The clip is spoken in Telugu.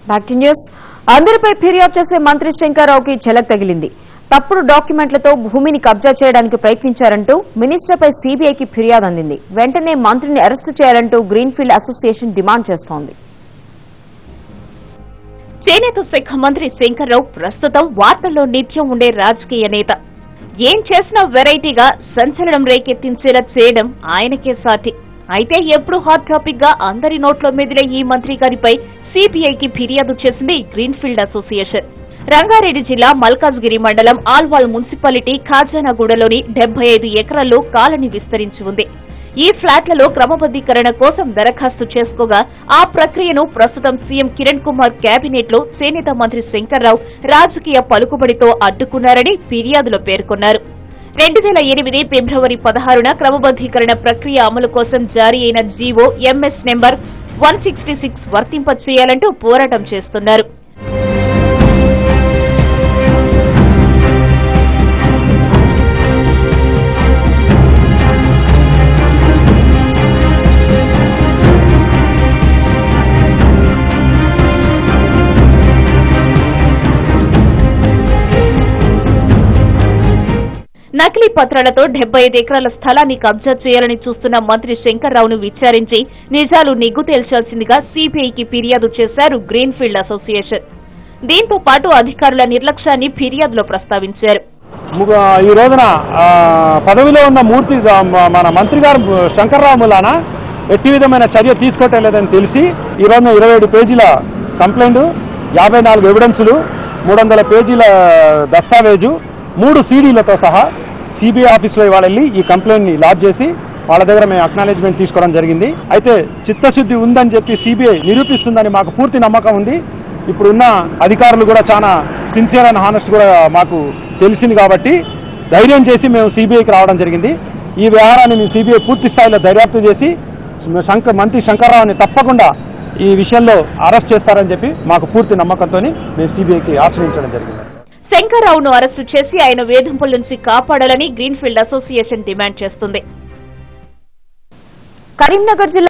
బ్యాక్ టు న్యూస్ అందరిపై ఫిర్యాదు చేసే మంత్రి శంకర్రావుకి ఝలక్ తగిలింది తప్పుడు డాక్యుమెంట్లతో భూమిని కబ్జా చేయడానికి ప్రయత్నించారంటూ మినిస్టర్పై సీబీఐకి ఫిర్యాదు అందింది వెంటనే మంత్రిని అరెస్టు చేయాలంటూ గ్రీన్ఫీల్డ్ అసోసియేషన్ డిమాండ్ చేస్తోంది చేనేత శాఖ మంత్రి శంకర్రావు ప్రస్తుతం వార్తల్లో నిత్యం ఉండే రాజకీయ నేత ఏం చేసినా వెరైటీగా సంచలనం రేకెత్తించేలా చేయడం ఆయనకే సాటి అయితే ఎప్పుడు హాట్ టాపిక్ గా అందరి నోట్లో మెదిలే ఈ మంత్రి గారిపై సిబిఐకి ఫిర్యాదు చేసింది గ్రీన్ఫీల్డ్ అసోసియేషన్ రంగారెడ్డి జిల్లా మల్కాజ్గిరి మండలం ఆల్వాల్ మున్సిపాలిటీ ఖాజానాగూడలోని డెబ్బై ఐదు ఎకరాల్లో కాలనీ విస్తరించి ఉంది ఈ ఫ్లాట్లలో క్రమబద్దీకరణ కోసం దరఖాస్తు చేసుకోగా ఆ ప్రక్రియను ప్రస్తుతం సీఎం కిరణ్ కుమార్ కేబినెట్ లో చేనేత మంత్రి శంకర్రావు రాజకీయ పలుకుబడితో అడ్డుకున్నారని ఫిర్యాదులో పేర్కొన్నారు రెండు వేల ఎనిమిది ఫిబ్రవరి పదహారున క్రమబద్దీకరణ ప్రక్రియ అమలు కోసం జారీ అయిన GO MS number one sixty six వర్తింప చేయాలంటూ పోరాటం చేస్తున్నారు నకిలీ పత్రాలతో డెబ్బై ఐదు ఎకరాల స్థలాన్ని కబ్జా చేయాలని చూస్తున్న మంత్రి శంకర్రావును విచారించి నిజాలు నిగ్గు తేల్చాల్సిందిగా సిబిఐకి ఫిర్యాదు చేశారు గ్రీన్ఫీల్డ్ అసోసియేషన్ దీంతో పాటు అధికారుల నిర్లక్ష్యాన్ని ఫిర్యాదులో ప్రస్తావించారు ముగ- ఈ రోజున ఆ, పదవిలో ఉన్న మూర్తి ఆ, మ- మన మంత్రి గారు శంకర్రావు ములాన ఎట్టి విధమైన చర్య తీసుకోవటం లేదని తెలిసి ఈ రోజున ఇరవై ఏడు పేజీల కంప్లైంట్ యాభై నాలుగు ఎవిడెన్సులు మూడు వందల పేజీల దస్తావేజు మూడు సీడీలతో సహా సిబిఐ ఆఫీస్లో ఇవాళ వెళ్ళి ఈ కంప్లైంట్ని లాడ్జ్ చేసి వాళ్ళ దగ్గర మేము అక్నాలెడ్జ్మెంట్ తీసుకోవడం జరిగింది అయితే చిత్తశుద్ధి ఉందని చెప్పి సిబిఐ నిరూపిస్తుందని మాకు పూర్తి నమ్మకం ఉంది ఇప్పుడున్న అధికారులు కూడా చాలా సిన్సియర్ అండ్ హానెస్ట్ కూడా మాకు తెలిసింది కాబట్టి ధైర్యం చేసి మేము సిబిఐకి రావడం జరిగింది ఈ వ్యవహారాన్ని మేము సిబిఐ పూర్తి స్థాయిలో దర్యాప్తు చేసి శంకర్ మంత్రి శంకర్రావుని తప్పకుండా ఈ విషయంలో అరెస్ట్ చేస్తారని చెప్పి మాకు పూర్తి నమ్మకంతో మేము సిబిఐకి ఆశ్రయించడం జరిగింది శంకర్రావును అరెస్టు చేసి ఆయన వేధింపుల నుంచి కాపాడాలని గ్రీన్ఫీల్డ్ అసోసియేషన్ డిమాండ్ చేస్తుంది కరీంనగర్ జిల్లా